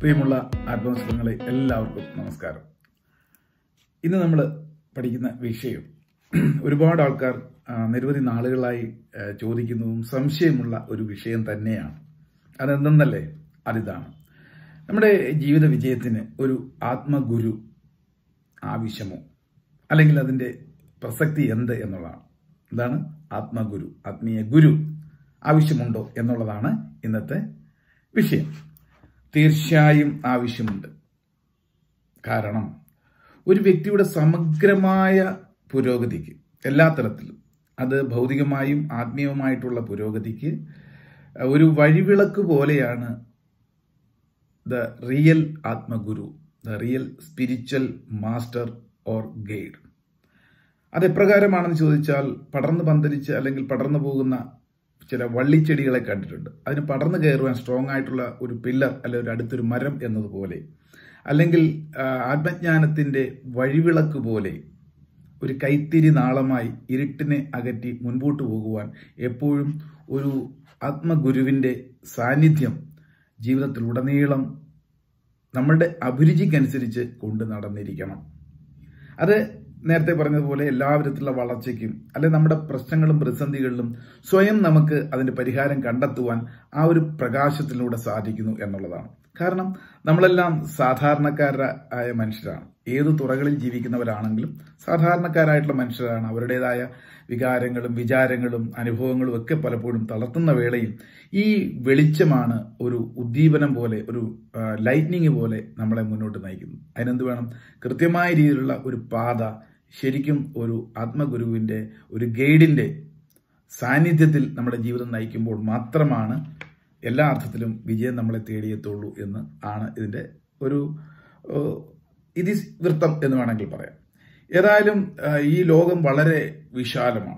പ്രിയമുള്ള ആത്മസുഖങ്ങളെ എല്ലാവർക്കും നമസ്കാരം ഇന്ന് നമ്മൾ പഠിക്കുന്ന വിഷയം ഒരുപാട് ആൾക്കാർ ആ, നിരവധി നാളുകളായി ആ, ചോദിക്കുന്നതും സംശയമുള്ള ഒരു വിഷയം തന്നെയാണ് അതെന്തെന്നല്ലേ അതിതാണ് നമ്മുടെ ജീവിത വിജയത്തിന് ഒരു ആത്മഗുരു ആവശ്യമോ അല്ലെങ്കിൽ അതിന്റെ പ്രസക്തി എന്ത് എന്നുള്ളതാണ് എന്താണ് ആത്മഗുരു ആത്മീയ ഗുരു ആവശ്യമുണ്ടോ എന്നുള്ളതാണ് ഇന്നത്തെ വിഷയം തീർച്ചയായും ആവശ്യമുണ്ട് കാരണം ഒരു വ്യക്തിയുടെ സമഗ്രമായ പുരോഗതിക്ക് എല്ലാ തരത്തിലും അത് ഭൗതികമായും ആത്മീയവുമായിട്ടുള്ള പുരോഗതിക്ക് ഒരു വഴിവിളക്ക് പോലെയാണ് the real atmaguru the real spiritual master or guide അത് എപ്രകാരമാണെന്ന് ചോദിച്ചാൽ പടർന്ന് പന്തലിച്ച് അല്ലെങ്കിൽ പടർന്നു പോകുന്ന ചില വള്ളിച്ചെടികളെ കണ്ടിട്ടുണ്ട് അതിന് പടർന്നു കയറുവാൻ സ്ട്രോങ് ആയിട്ടുള്ള ഒരു പില്ലർ അല്ലെ ഒരു അടുത്തൊരു മരം എന്നതുപോലെ അല്ലെങ്കിൽ ആ, ആത്മജ്ഞാനത്തിന്റെ വഴിവിളക്ക് പോലെ ഒരു കൈത്തിരി നാളമായി ഇരുട്ടിനെ അകറ്റി മുൻപോട്ട് പോകുവാൻ എപ്പോഴും ഒരു ആത്മഗുരുവിന്റെ സാന്നിധ്യം ജീവിതത്തിൽ ഉടനീളം നമ്മളുടെ അഭിരുചിക്കനുസരിച്ച് കൊണ്ടു നടന്നിരിക്കണം അത് നേരത്തെ പറഞ്ഞതുപോലെ എല്ലാ വിധത്തിലുള്ള വളർച്ചയ്ക്കും അല്ലെ നമ്മുടെ പ്രശ്നങ്ങളും പ്രതിസന്ധികളിലും സ്വയം നമുക്ക് അതിന്റെ പരിഹാരം കണ്ടെത്തുവാൻ ആ ഒരു പ്രകാശത്തിലൂടെ സാധിക്കുന്നു എന്നുള്ളതാണ് കാരണം നമ്മളെല്ലാം സാധാരണക്കാരായ മനുഷ്യരാണ് ഏതു തുറകളിൽ ജീവിക്കുന്നവരാണെങ്കിലും സാധാരണക്കാരായിട്ടുള്ള മനുഷ്യരാണ് അവരുടേതായ വികാരങ്ങളും വിചാരങ്ങളും അനുഭവങ്ങളും ഒക്കെ പലപ്പോഴും തളർത്തുന്ന വേളയിൽ ഈ വെളിച്ചമാണ് ഒരു ഉദ്ദീപനം പോലെ ഒരു ലൈറ്റ്നിങ് പോലെ നമ്മളെ മുന്നോട്ട് നയിക്കുന്നു അതിനെന്ത് വേണം കൃത്യമായ രീതിയിലുള്ള ഒരു പാത ശരിക്കും ഒരു ആത്മഗുരുവിന്റെ ഒരു ഗൈഡിന്റെ സാന്നിധ്യത്തിൽ നമ്മുടെ ജീവിതം നയിക്കുമ്പോൾ മാത്രമാണ് എല്ലാ അർത്ഥത്തിലും വിജയം നമ്മളെ തേടിയെത്തുള്ളൂ എന്ന് ആണ് ഇതിന്റെ ഒരു ഏഹ്, ഇതിവൃത്തം എന്ന് വേണമെങ്കിൽ പറയാം ഏതായാലും ഏഹ്, ഈ ലോകം വളരെ വിശാലമാണ്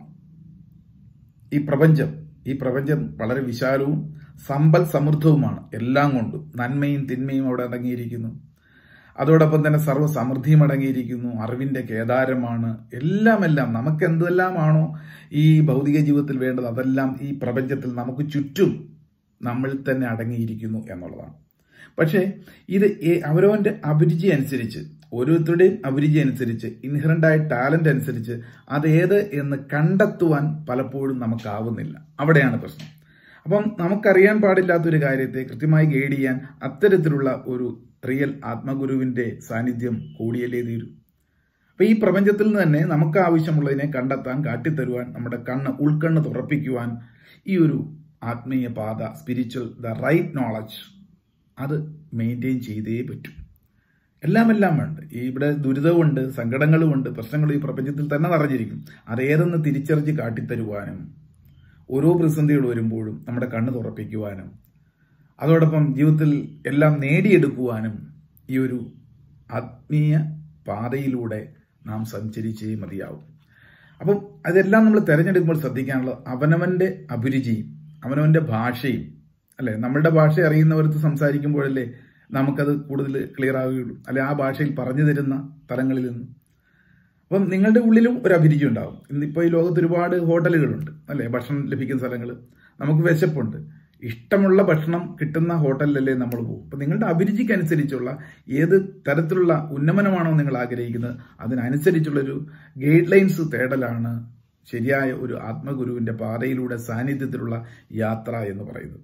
ഈ പ്രപഞ്ചം ഈ പ്രപഞ്ചം വളരെ വിശാലവും സമ്പൽ സമൃദ്ധവുമാണ് എല്ലാം കൊണ്ടും നന്മയും തിന്മയും അവിടെ അടങ്ങിയിരിക്കുന്നു അതോടൊപ്പം തന്നെ സർവ്വ സമൃദ്ധിയും അടങ്ങിയിരിക്കുന്നു അറിവിന്റെ കേദാരമാണ് എല്ലാം എല്ലാം നമുക്ക് എന്തെല്ലാമാണോ ഈ ഭൗതിക ജീവിതത്തിൽ വേണ്ടത് അതെല്ലാം ഈ പ്രപഞ്ചത്തിൽ നമുക്ക് ചുറ്റും നമ്മളിൽ തന്നെ അടങ്ങിയിരിക്കുന്നു എന്നുള്ളതാണ് പക്ഷേ ഇത് ഏ- അവരവന്റെ അഭിരുചി അനുസരിച്ച് ഓരോരുത്തരുടെയും അഭിരുചി അനുസരിച്ച് ഇൻഹറന്റ് ആയ ടാലന്റ് അനുസരിച്ച് അതേത് എന്ന് കണ്ടെത്തുവാൻ പലപ്പോഴും നമുക്കാവുന്നില്ല അവിടെയാണ് പ്രശ്നം അപ്പം നമുക്കറിയാൻ പാടില്ലാത്തൊരു കാര്യത്തെ കൃത്യമായി ഗൈഡ് ചെയ്യാൻ അത്തരത്തിലുള്ള ഒരു റിയൽ ആത്മഗുരുവിന്റെ സാന്നിധ്യം കൂടിയല്ലേ തീരൂ അപ്പൊ ഈ പ്രപഞ്ചത്തിൽ നിന്ന് തന്നെ നമുക്ക് ആവശ്യമുള്ളതിനെ കണ്ടെത്താൻ കാട്ടിത്തരുവാൻ നമ്മുടെ കണ്ണ് ഉൾക്കണ്ണ് തുറപ്പിക്കുവാൻ ഈ ഒരു ആത്മീയ പാത സ്പിരിച്വൽ ദ റൈറ്റ് നോളജ് അത് മെയിൻറ്റെയിൻ ചെയ്തേ പറ്റൂ എല്ലാം എല്ലാം വേണ്ട ഈ ഇവിടെ ദുരിതവുമുണ്ട് സങ്കടങ്ങളുമുണ്ട് പ്രശ്നങ്ങളും ഈ പ്രപഞ്ചത്തിൽ തന്നെ നിറഞ്ഞിരിക്കും അതേതെന്ന് തിരിച്ചറിഞ്ഞ് കാട്ടിത്തരുവാനും ഓരോ പ്രതിസന്ധികൾ വരുമ്പോഴും നമ്മുടെ കണ്ണ് തുറപ്പിക്കുവാനും അതോടൊപ്പം ജീവിതത്തിൽ എല്ലാം നേടിയെടുക്കുവാനും ഈ ഒരു ആത്മീയ പാതയിലൂടെ നാം സഞ്ചരിച്ചേ മതിയാവും അപ്പം അതെല്ലാം നമ്മൾ തിരഞ്ഞെടുക്കുമ്പോൾ ശ്രദ്ധിക്കാനുള്ളത് അവനവന്റെ അഭിരുചിയും അവനവന്റെ ഭാഷയും അല്ലെ നമ്മളുടെ ഭാഷ അറിയുന്നവരത്ത് സംസാരിക്കുമ്പോഴല്ലേ നമുക്കത് കൂടുതൽ ക്ലിയർ ആവുകയുള്ളൂ അല്ലെ ആ ഭാഷയിൽ പറഞ്ഞു തരുന്ന തലങ്ങളിൽ നിന്ന് അപ്പം നിങ്ങളുടെ ഉള്ളിലും ഒരു അഭിരുചി ഉണ്ടാവും ഇന്നിപ്പോൾ ഈ ലോകത്ത് ഒരുപാട് ഹോട്ടലുകളുണ്ട് അല്ലെ ഭക്ഷണം ലഭിക്കുന്ന സ്ഥലങ്ങൾ നമുക്ക് വിശപ്പുണ്ട് ഇഷ്ടമുള്ള ഭക്ഷണം കിട്ടുന്ന ഹോട്ടലിലല്ലേ നമ്മൾ പോകും അപ്പം നിങ്ങളുടെ അഭിരുചിക്കനുസരിച്ചുള്ള ഏത് തരത്തിലുള്ള ഉന്നമനമാണോ നിങ്ങൾ ആഗ്രഹിക്കുന്നത് അതിനനുസരിച്ചുള്ളൊരു ഗൈഡ് ലൈൻസ് തേടലാണ് ശരിയായ ഒരു ആത്മഗുരുവിന്റെ പാതയിലൂടെ സാന്നിധ്യത്തിലുള്ള യാത്ര എന്ന് പറയുന്നത്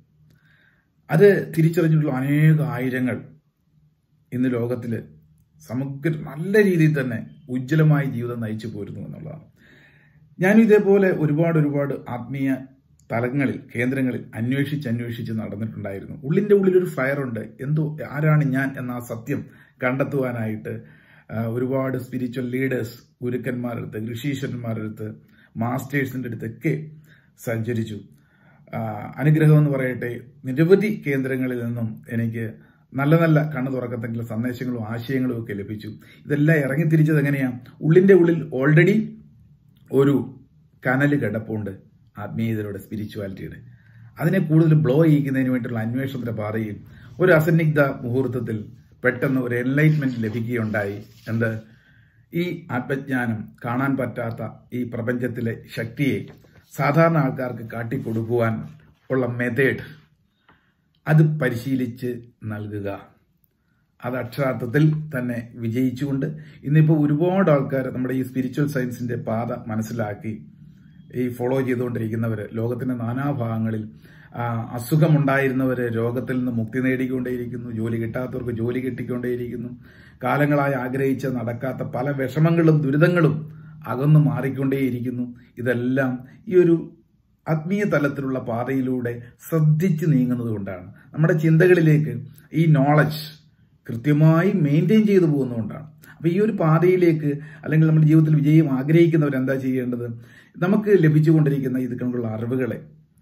അത് തിരിച്ചറിഞ്ഞിട്ടുള്ള അനേക ആയിരങ്ങൾ ഇന്ന് ലോകത്തിൽ സമഗ്ര നല്ല രീതിയിൽ തന്നെ ഉജ്ജ്വലമായ ജീവിതം നയിച്ചു പോരുന്നു എന്നുള്ളതാണ് ഞാൻ ഇതേപോലെ ഒരുപാട് ഒരുപാട് ആത്മീയ തലങ്ങളിൽ കേന്ദ്രങ്ങളിൽ അന്വേഷിച്ച് അന്വേഷിച്ച് നടന്നിട്ടുണ്ടായിരുന്നു ഉള്ളിന്റെ ഉള്ളിൽ ഒരു ഫയറുണ്ട് എന്തോ ആരാണ് ഞാൻ എന്ന ആ സത്യം കണ്ടെത്തുവാനായിട്ട് ആ, ഒരുപാട് സ്പിരിച്വൽ ലീഡേഴ്സ് ഗുരുക്കന്മാരടുത്ത് ഋഷീശ്വരന്മാരടുത്ത് മാസ്റ്റേഴ്സിന്റെ അടുത്തൊക്കെ സഞ്ചരിച്ചു ആ, അനുഗ്രഹം എന്ന് പറയട്ടെ നിരവധി കേന്ദ്രങ്ങളിൽ നിന്നും എനിക്ക് നല്ല നല്ല കണ്ണു തുറക്കത്തക്കുള്ള സന്ദേശങ്ങളും ആശയങ്ങളും ഒക്കെ ലഭിച്ചു ഇതെല്ലാം ഇറങ്ങി തിരിച്ചത് എങ്ങനെയാ ഉള്ളിന്റെ ഉള്ളിൽ ഓൾറെഡി ഒരു കനൽ കിടപ്പുണ്ട് ആത്മീയതയുടെ സ്പിരിച്വാലിറ്റിയുടെ അതിനെ കൂടുതൽ ബ്ലോ ചെയ്യിക്കുന്നതിന് വേണ്ടിയുള്ള അന്വേഷണത്തിന്റെ പാതയിൽ ഒരു അസന്നിഗ്ധ മുഹൂർത്തത്തിൽ പെട്ടെന്ന് ഒരു എൻലൈറ്റ്മെന്റ് ലഭിക്കുകയുണ്ടായി എന്ത് ഈ ആത്മജ്ഞാനം കാണാൻ പറ്റാത്ത ഈ പ്രപഞ്ചത്തിലെ ശക്തിയെ സാധാരണ ആൾക്കാർക്ക് കാട്ടിക്കൊടുക്കുവാൻ ഉള്ള മെത്തേഡ് അത് പരിശീലിച്ച് നൽകുക അത് അക്ഷരാർത്ഥത്തിൽ തന്നെ വിജയിച്ചുകൊണ്ട് ഇന്നിപ്പോൾ ഒരുപാട് ആൾക്കാർ നമ്മുടെ ഈ സ്പിരിച്വൽ സയൻസിന്റെ പാത മനസ്സിലാക്കി ഈ ഫോളോ ചെയ്തുകൊണ്ടിരിക്കുന്നവർ ലോകത്തിന്റെ നാനാഭാഗങ്ങളിൽ ആ, അസുഖമുണ്ടായിരുന്നവര് രോഗത്തിൽ നിന്ന് മുക്തി നേടിക്കൊണ്ടേയിരിക്കുന്നു ജോലി കിട്ടാത്തവർക്ക് ജോലി കിട്ടിക്കൊണ്ടേയിരിക്കുന്നു കാലങ്ങളായി ആഗ്രഹിച്ച നടക്കാത്ത പല വിഷമങ്ങളും ദുരിതങ്ങളും അകന്നു മാറിക്കൊണ്ടേയിരിക്കുന്നു ഇതെല്ലാം ഈ ഒരു ആത്മീയ തലത്തിലുള്ള പാതയിലൂടെ ശ്രദ്ധിച്ച് നീങ്ങുന്നത് കൊണ്ടാണ് നമ്മുടെ ചിന്തകളിലേക്ക് ഈ നോളജ് കൃത്യമായി മെയിൻറ്റെയിൻ ചെയ്തു പോകുന്നതുകൊണ്ടാണ് അപ്പൊ ഈ ഒരു പാതയിലേക്ക് അല്ലെങ്കിൽ നമ്മുടെ ജീവിതത്തിൽ വിജയം ആഗ്രഹിക്കുന്നവർ എന്താ ചെയ്യേണ്ടത് നമുക്ക് ലഭിച്ചുകൊണ്ടിരിക്കുന്ന ഇത് കണക്കുള്ള അറിവുകളെ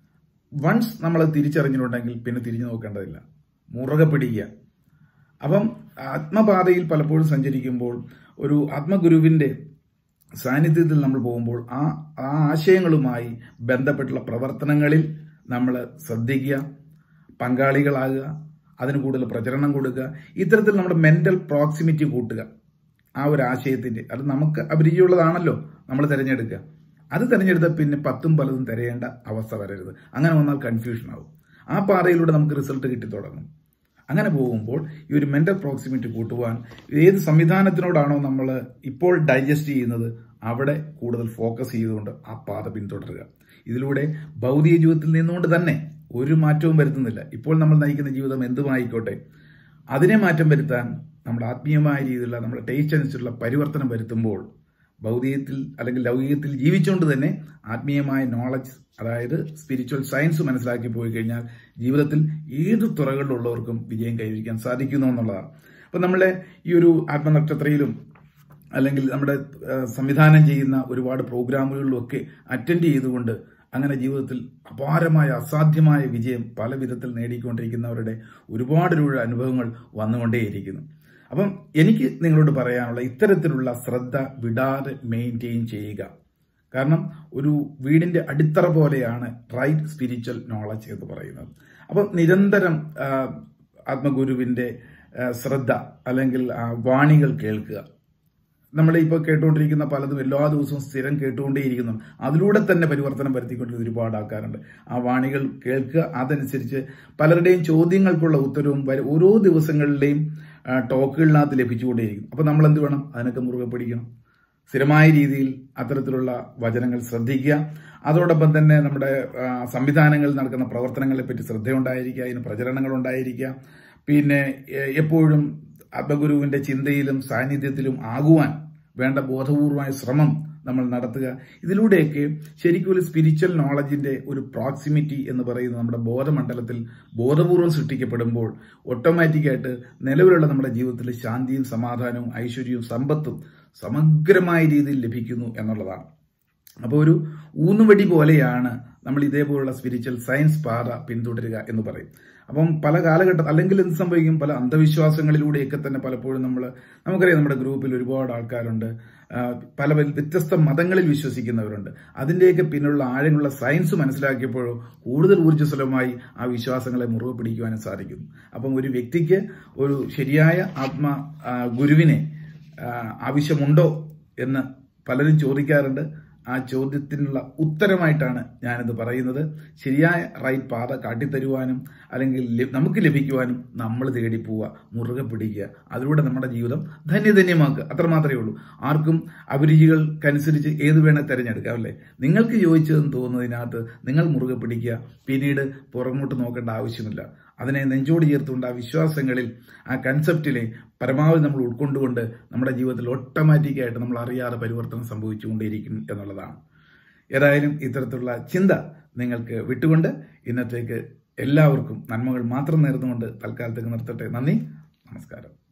വൺസ് നമ്മൾ തിരിച്ചറിഞ്ഞിട്ടുണ്ടെങ്കിൽ പിന്നെ തിരിഞ്ഞു നോക്കേണ്ടതില്ല മുറുകെ പിടിക്കുക അപ്പം ആത്മപാതയിൽ പലപ്പോഴും സഞ്ചരിക്കുമ്പോൾ ഒരു ആത്മഗുരുവിന്റെ സാന്നിധ്യത്തിൽ നമ്മൾ പോകുമ്പോൾ ആ ആ ആശയങ്ങളുമായി ബന്ധപ്പെട്ടുള്ള പ്രവർത്തനങ്ങളിൽ നമ്മൾ ശ്രദ്ധിക്കുക പങ്കാളികളാകുക അതിന് കൂടുതൽ പ്രചരണം കൊടുക്കുക ഇത്തരത്തിൽ നമ്മുടെ മെന്റൽ പ്രോക്സിമിറ്റി കൂട്ടുക ആ ഒരു ആശയത്തിന്റെ അത് നമുക്ക് അഭിരുചിയുള്ളതാണല്ലോ നമ്മൾ തിരഞ്ഞെടുക്കുക അത് തിരഞ്ഞെടുത്ത പിന്നെ പത്തും പലതും തിരയേണ്ട അവസ്ഥ വരരുത് അങ്ങനെ വന്നാൽ കൺഫ്യൂഷൻ ആവും ആ പാതയിലൂടെ നമുക്ക് റിസൾട്ട് കിട്ടി തുടങ്ങും അങ്ങനെ പോകുമ്പോൾ ഈ ഒരു മെന്റൽ പ്രോക്സിമിറ്റി കൂട്ടുവാൻ ഏത് സംവിധാനത്തിനോടാണോ നമ്മൾ ഇപ്പോൾ ഡൈജസ്റ്റ് ചെയ്യുന്നത് അവിടെ കൂടുതൽ ഫോക്കസ് ചെയ്തുകൊണ്ട് ആ പാത പിന്തുടരുക ഇതിലൂടെ ഭൗതിക ജീവിതത്തിൽ നിന്നുകൊണ്ട് തന്നെ ഒരു മാറ്റവും വരുത്തുന്നില്ല ഇപ്പോൾ നമ്മൾ നയിക്കുന്ന ജീവിതം എന്തുമായിക്കോട്ടെ അതിനെ മാറ്റം വരുത്താൻ നമ്മുടെ ആത്മീയമായ രീതിയിലുള്ള നമ്മുടെ ടേസ്റ്റ് അനുസരിച്ചുള്ള പരിവർത്തനം വരുത്തുമ്പോൾ ഭൗതികത്തിൽ അല്ലെങ്കിൽ ലൗകികത്തിൽ ജീവിച്ചുകൊണ്ട് തന്നെ ആത്മീയമായ നോളജ് അതായത് സ്പിരിച്വൽ സയൻസ് മനസ്സിലാക്കി പോയി കഴിഞ്ഞാൽ ജീവിതത്തിൽ ഏത് തുറകളിലുള്ളവർക്കും വിജയം കൈവരിക്കാൻ സാധിക്കുന്നു എന്നുള്ളതാണ് അപ്പൊ നമ്മളെ ഈ ഒരു ആത്മനക്ഷത്രയിലും അല്ലെങ്കിൽ നമ്മുടെ ആ, സംവിധാനം ചെയ്യുന്ന ഒരുപാട് പ്രോഗ്രാമുകളിലും ഒക്കെ അറ്റൻഡ് ചെയ്തുകൊണ്ട് അങ്ങനെ ജീവിതത്തിൽ അപാരമായ അസാധ്യമായ വിജയം പല വിധത്തിൽ നേടിക്കൊണ്ടിരിക്കുന്നവരുടെ ഒരുപാട് ഒരുപാട് അനുഭവങ്ങൾ വന്നുകൊണ്ടേയിരിക്കുന്നു അപ്പം എനിക്ക് നിങ്ങളോട് പറയാനുള്ള ഇത്തരത്തിലുള്ള ശ്രദ്ധ വിടാതെ മെയിൻറ്റെയിൻ ചെയ്യുക കാരണം ഒരു വീടിന്റെ അടിത്തറ പോലെയാണ് റൈറ്റ് സ്പിരിച്വൽ നോളജ് എന്ന് പറയുന്നത് അപ്പം നിരന്തരം ആ, ആത്മഗുരുവിന്റെ ആ, ശ്രദ്ധ അല്ലെങ്കിൽ ആ, വാണികൾ കേൾക്കുക നമ്മൾ ഇപ്പോൾ കേട്ടുകൊണ്ടിരിക്കുന്ന പലതും എല്ലാ ദിവസവും സ്ഥിരം കേട്ടുകൊണ്ടേയിരിക്കുന്നു അതിലൂടെ തന്നെ പരിവർത്തനം വരുത്തിക്കൊണ്ടിരിക്കുന്ന ഒരുപാട് ആൾക്കാരുണ്ട് ആ വാണികൾ കേൾക്കുക അതനുസരിച്ച് പലരുടെയും ചോദ്യങ്ങൾക്കുള്ള ഉത്തരവും വരും ഓരോ ദിവസങ്ങളിലെയും ആ, ടോക്കുകളിനകത്ത് ലഭിച്ചുകൊണ്ടേയിരിക്കും അപ്പൊ നമ്മൾ എന്ത് വേണം അതിനൊക്കെ മുറുകെ പിടിക്കണം സ്ഥിരമായ രീതിയിൽ അത്തരത്തിലുള്ള വചനങ്ങൾ ശ്രദ്ധിക്കുക അതോടൊപ്പം തന്നെ നമ്മുടെ ആ, സംവിധാനങ്ങളിൽ നടക്കുന്ന പ്രവർത്തനങ്ങളെ പറ്റി ശ്രദ്ധയുണ്ടായിരിക്കുക അതിന് പ്രചരണങ്ങൾ ഉണ്ടായിരിക്കുക പിന്നെ എ- എപ്പോഴും ആത്മഗുരുവിന്റെ ചിന്തയിലും സാന്നിധ്യത്തിലും ആകുവാൻ വേണ്ട ബോധപൂർവമായ ശ്രമം നമ്മൾ നടത്തുക ഇതിലൂടെയൊക്കെ ശരിക്കും ഒരു സ്പിരിച്വൽ നോളജിന്റെ ഒരു പ്രോക്സിമിറ്റി എന്ന് പറയുന്നത് നമ്മുടെ ബോധമണ്ഡലത്തിൽ ബോധപൂർവം സൃഷ്ടിക്കപ്പെടുമ്പോൾ ഓട്ടോമാറ്റിക്കായിട്ട് നിലവിലുള്ള നമ്മുടെ ജീവിതത്തിൽ ശാന്തിയും സമാധാനവും ഐശ്വര്യവും സമ്പത്തും സമഗ്രമായ രീതിയിൽ ലഭിക്കുന്നു എന്നുള്ളതാണ് അപ്പോൾ ഒരു ഊന്നുവടി പോലെയാണ് നമ്മൾ ഇതേപോലുള്ള സ്പിരിച്വൽ സയൻസ് പാത പിന്തുടരുക എന്ന് പറയും അപ്പം പല കാലഘട്ടം അല്ലെങ്കിൽ എന്ത് സംഭവിക്കും പല അന്ധവിശ്വാസങ്ങളിലൂടെയൊക്കെ തന്നെ പലപ്പോഴും നമ്മൾ നമുക്കറിയാം നമ്മുടെ ഗ്രൂപ്പിൽ ഒരുപാട് ആൾക്കാരുണ്ട് ആ, പല വ്യ- വ്യത്യസ്ത മതങ്ങളിൽ വിശ്വസിക്കുന്നവരുണ്ട് അതിന്റെയൊക്കെ പിന്നിലുള്ള ആഴങ്ങളുള്ള സയൻസ് മനസ്സിലാക്കിയപ്പോഴോ കൂടുതൽ ഊർജ്ജസ്വലമായി ആ വിശ്വാസങ്ങളെ മുറുകെ പിടിക്കുവാനും സാധിക്കുന്നു അപ്പം ഒരു വ്യക്തിക്ക് ഒരു ശരിയായ ആത്മ ആ, ഗുരുവിനെ ആ, ആവശ്യമുണ്ടോ എന്ന് പലരും ചോദിക്കാറുണ്ട് ആ ചോദ്യത്തിനുള്ള ഉത്തരമായിട്ടാണ് ഞാനിത് പറയുന്നത് ശരിയായ റൈറ്റ് പാത കാട്ടിത്തരുവാനും അല്ലെങ്കിൽ ല- നമുക്ക് ലഭിക്കുവാനും നമ്മൾ തേടി പോവുക മുറുകെ പിടിക്കുക അതിലൂടെ നമ്മുടെ ജീവിതം ധന്യധന്യമാക്കുക അത്ര മാത്രമേ ഉള്ളൂ ആർക്കും അഭിരുചികൾക്കനുസരിച്ച് ഏത് വേണേൽ തിരഞ്ഞെടുക്കാം അല്ലേ നിങ്ങൾക്ക് യോജിച്ചതെന്ന് തോന്നുന്നതിനകത്ത് നിങ്ങൾ മുറുകെ പിടിക്കുക പിന്നീട് പുറമോട്ട് നോക്കേണ്ട ആവശ്യമില്ല അതിനെ നെഞ്ചോട് ചേർത്തുകൊണ്ട് ആ വിശ്വാസങ്ങളിൽ ആ കൺസെപ്റ്റിലെ പരമാവധി നമ്മൾ ഉൾക്കൊണ്ടുകൊണ്ട് നമ്മുടെ ജീവിതത്തിൽ ഓട്ടോമാറ്റിക്കായിട്ട് നമ്മൾ അറിയാതെ പരിവർത്തനം സംഭവിച്ചുകൊണ്ടേയിരിക്കും എന്നുള്ളതാണ് ഏതായാലും ഇത്തരത്തിലുള്ള ചിന്ത നിങ്ങൾക്ക് വിട്ടുകൊണ്ട് ഇന്നത്തേക്ക് എല്ലാവർക്കും നന്മകൾ മാത്രം നേർന്നുകൊണ്ട് തൽക്കാലത്തേക്ക് നിർത്തട്ടെ നന്ദി നമസ്കാരം